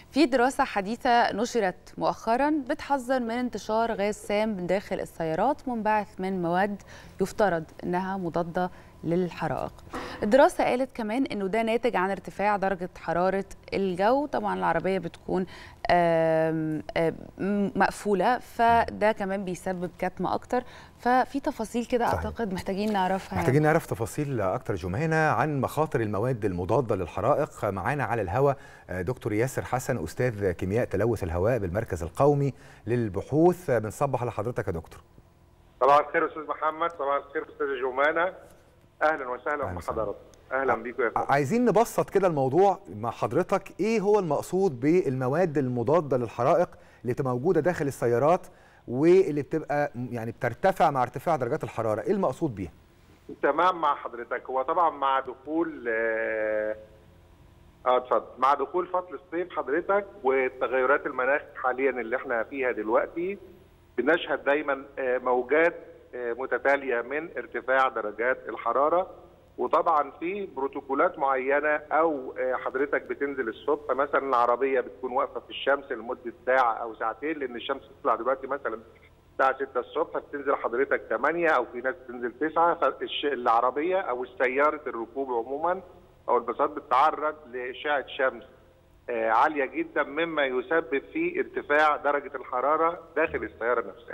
في دراسة حديثة نشرت مؤخرا بتحذر من انتشار غاز سام من داخل السيارات منبعث من مواد يفترض انها مضادة للحرائق الدراسة قالت كمان انه ده ناتج عن ارتفاع درجة حرارة الجو طبعا العربية بتكون آم آم مقفولة فده كمان بيسبب كتمة اكتر ففي تفاصيل كده صحيح. اعتقد محتاجين نعرفها محتاجين نعرف تفاصيل اكتر جمانه عن مخاطر المواد المضاده للحرائق معانا على الهواء دكتور ياسر حسن استاذ كيمياء تلوث الهواء بالمركز القومي للبحوث بنصبح على حضرتك يا دكتور صباح الخير استاذ محمد صباح الخير استاذ جمانه اهلا وسهلا أهلا بحضرتك اهلا بيكم يا فندم عايزين نبسط كده الموضوع مع حضرتك ايه هو المقصود بالمواد المضاده للحرائق اللي بتبقى موجوده داخل السيارات واللي بتبقى يعني بترتفع مع ارتفاع درجات الحراره ايه المقصود بيها تمام مع حضرتك هو طبعا مع دخول اه آه، اتفضل مع دخول فصل الصيف حضرتك وتغيرات المناخ حاليا اللي احنا فيها دلوقتي بنشهد دايما آه، موجات آه، متتاليه من ارتفاع درجات الحراره وطبعا في بروتوكولات معينه او آه، حضرتك بتنزل الصبح مثلا العربيه بتكون واقفه في الشمس لمده ساعه او ساعتين لان الشمس بتطلع دلوقتي مثلا الساعه 6 الصبح بتنزل حضرتك 8 او في ناس بتنزل 9 فالعربيه او سياره الركوب عموما او الباصات بتتعرض لاشعه شمس آه، عاليه جدا مما يسبب في ارتفاع درجه الحراره داخل السياره نفسها.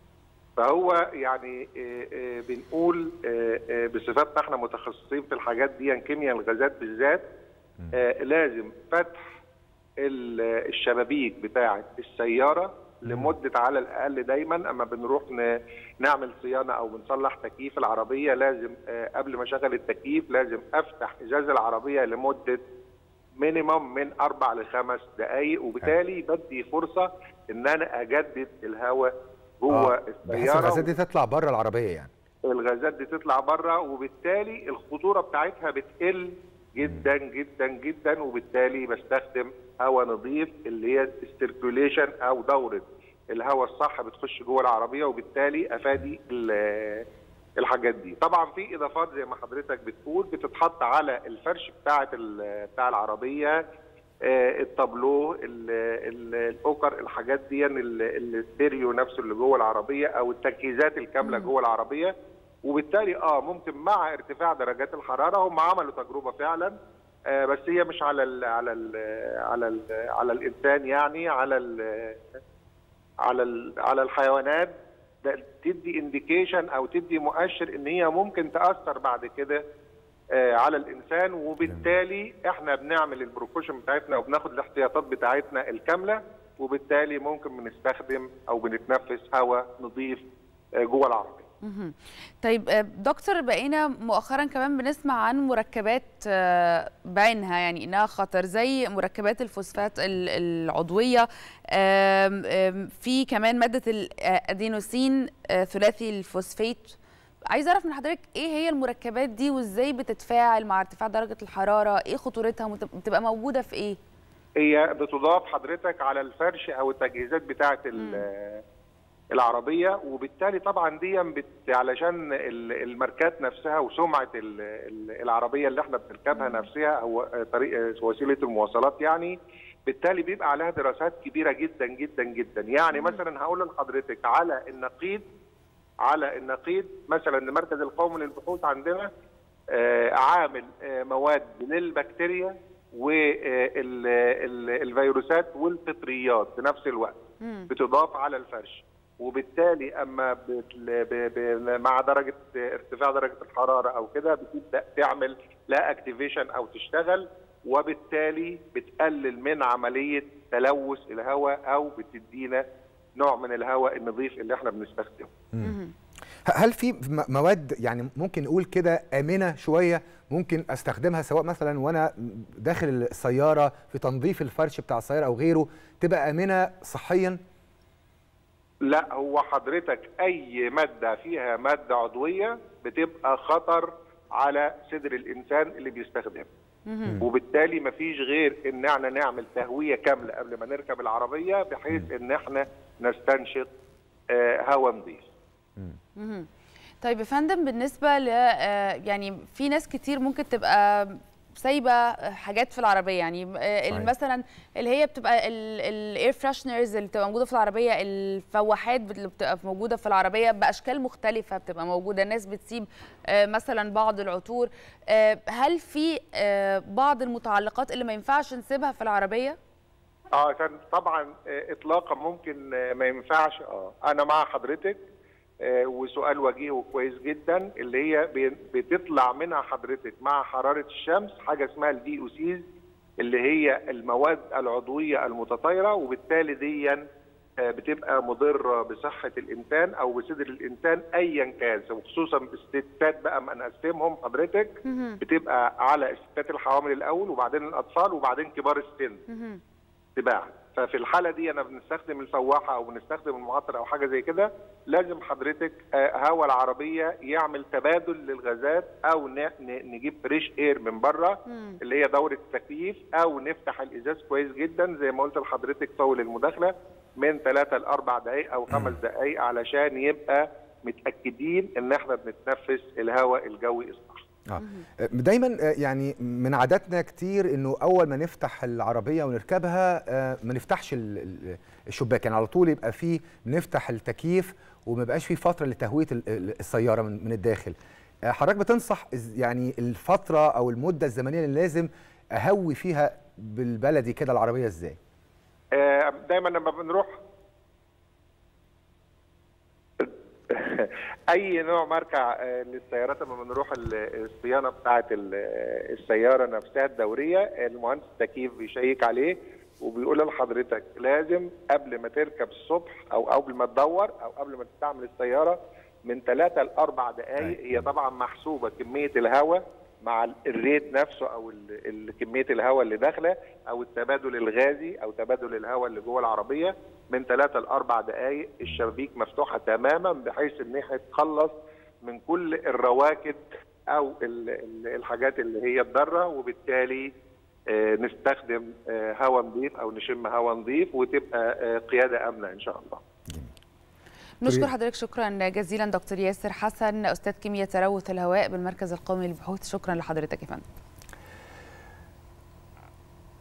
فهو يعني آه، آه، بنقول آه، آه، بصفتنا احنا متخصصين في الحاجات دي يعني كيمياء الغازات بالذات آه، لازم فتح ال- الشبابيك بتاعه السياره لمده على الاقل دايما اما بنروح ن- نعمل صيانه او بنصلح تكييف العربيه لازم آه، قبل ما اشغل التكييف لازم افتح ازاز العربيه لمده مينيمم من اربع لخمس دقائق وبالتالي بدي فرصه ان انا اجدد الهواء جوه آه، بحيث السياره الغازات دي تطلع بره العربيه يعني الغازات دي تطلع بره وبالتالي الخطوره بتاعتها بتقل جدا جدا جدا وبالتالي بستخدم هواء نظيف اللي هي السيركوليشن او دوره الهواء الصح بتخش جوه العربيه وبالتالي افادي ال- الحاجات دي طبعا في اضافات زي ما حضرتك بتقول بتتحط على الفرش بتاعه ال- بتاع العربيه آه، التابلو ال- ال- الاوكر الحاجات دي ال- الستيريو نفسه اللي جوه العربيه او التركيزات الكامله جوه العربيه وبالتالي اه ممكن مع ارتفاع درجات الحراره هم عملوا تجربه فعلا آه بس هي مش على ال على ال على ال على الانسان يعني على ال على ال على الحيوانات ده تدي انديكيشن او تدي مؤشر ان هي ممكن تاثر بعد كده آه، على الانسان وبالتالي احنا بنعمل البروكوشن بتاعتنا وبناخد الاحتياطات بتاعتنا الكامله وبالتالي ممكن بنستخدم او بنتنفس هواء نظيف آه، جوه العربيه مهم. طيب آه، دكتور بقينا مؤخرا كمان بنسمع عن مركبات آه، بعينها يعني انها خطر زي مركبات الفوسفات ال- العضويه آم، آم، في كمان ماده الادينوسين آه، ثلاثي الفوسفات عايز اعرف من حضرتك ايه هي المركبات دي وازاي بتتفاعل مع ارتفاع درجه الحراره ايه خطورتها ومت- بتبقى موجوده في ايه هي بتضاف حضرتك على الفرش او التجهيزات بتاعه ال- العربيه وبالتالي طبعا دي بت... علشان ال- الماركات نفسها وسمعه ال- ال- العربيه اللي احنا بنركبها نفسها او طريق وسيله المواصلات يعني بالتالي بيبقى عليها دراسات كبيره جدا جدا جدا يعني مثلا هقول لحضرتك على النقيض على النقيض مثلا المركز القومي للبحوث عندنا آه، عامل آه، مواد للبكتيريا والفيروسات والفطريات في نفس الوقت بتضاف على الفرش وبالتالي اما بتل- ب- ب- مع درجه ارتفاع درجه الحراره او كده بتبدا تعمل لا اكتيفيشن او تشتغل وبالتالي بتقلل من عمليه تلوث الهواء او بتدينا نوع من الهواء النظيف اللي احنا بنستخدمه هل في م- مواد يعني ممكن نقول كده امنه شويه ممكن استخدمها سواء مثلا وانا داخل السياره في تنظيف الفرش بتاع السياره او غيره تبقى امنه صحيا لا هو حضرتك اي ماده فيها ماده عضويه بتبقى خطر على صدر الانسان اللي بيستخدمها وبالتالي مفيش غير ان احنا نعمل تهويه كامله قبل ما نركب العربيه بحيث ان احنا نستنشق آه، هواء نظيف طيب يا فندم بالنسبه ل آه، يعني في ناس كتير ممكن تبقى سايبه حاجات في العربيه يعني صحيح. مثلا اللي هي بتبقى الاير فريشنرز اللي بتبقى موجوده في العربيه الفواحات اللي بتبقى موجوده في العربيه باشكال مختلفه بتبقى موجوده الناس بتسيب آه، مثلا بعض العطور آه، هل في آه، بعض المتعلقات اللي ما ينفعش نسيبها في العربيه اه كان طبعا آه، اطلاقا ممكن آه، ما ينفعش اه انا مع حضرتك آه، وسؤال وجيه وكويس جدا اللي هي بي- بتطلع منها حضرتك مع حراره الشمس حاجه اسمها الدي او سيز اللي هي المواد العضويه المتطايره وبالتالي دي آه، بتبقى مضره بصحه الانسان او بصدر الانسان ايا كان وخصوصا الستات بقى ما نقسمهم حضرتك بتبقى على الستات الحوامل الاول وبعدين الاطفال وبعدين كبار السن تباعا ففي الحاله دي انا بنستخدم الفواحه او بنستخدم المعطر او حاجه زي كده لازم حضرتك آه، هوا العربيه يعمل تبادل للغازات او ن- ن- نجيب فريش اير من بره اللي هي دوره التكييف او نفتح الازاز كويس جدا زي ما قلت لحضرتك طول المداخله من ثلاثة لأربع دقائق أو خمس دقائق علشان يبقى متأكدين إن إحنا بنتنفس الهواء الجوي الصح. آه. دايما آه، يعني من عاداتنا كتير انه اول ما نفتح العربيه ونركبها آه، ما نفتحش ال- ال- الشباك يعني على طول يبقى فيه نفتح التكييف وما يبقاش فيه فتره لتهويه ال- ال- السياره من من الداخل آه، حضرتك بتنصح إز- يعني الفتره او المده الزمنيه اللي لازم اهوي فيها بالبلدي كده العربيه ازاي آه، دايما لما بنروح اي نوع ماركه آه، للسيارات لما بنروح ال- الصيانه بتاعه ال- السياره نفسها الدوريه المهندس التكييف بيشيك عليه وبيقول لحضرتك لازم قبل ما تركب الصبح او قبل ما تدور او قبل ما تستعمل السياره من ثلاثة لأربع دقائق هي طبعا محسوبة كمية الهواء مع ال- الريت نفسه او ال- ال- كميه الهواء اللي داخله او التبادل الغازي او تبادل الهواء اللي جوه العربيه من ثلاثة لأربع دقائق الشبابيك مفتوحه تماما بحيث ان هي تخلص من كل الرواكد او ال- ال- الحاجات اللي هي الضاره وبالتالي آه، نستخدم آه، هواء نظيف او نشم هواء نظيف وتبقى آه، قياده امنه ان شاء الله. نشكر حضرتك شكرا جزيلا دكتور ياسر حسن استاذ كيمياء تلوث الهواء بالمركز القومي للبحوث شكرا لحضرتك يا فندم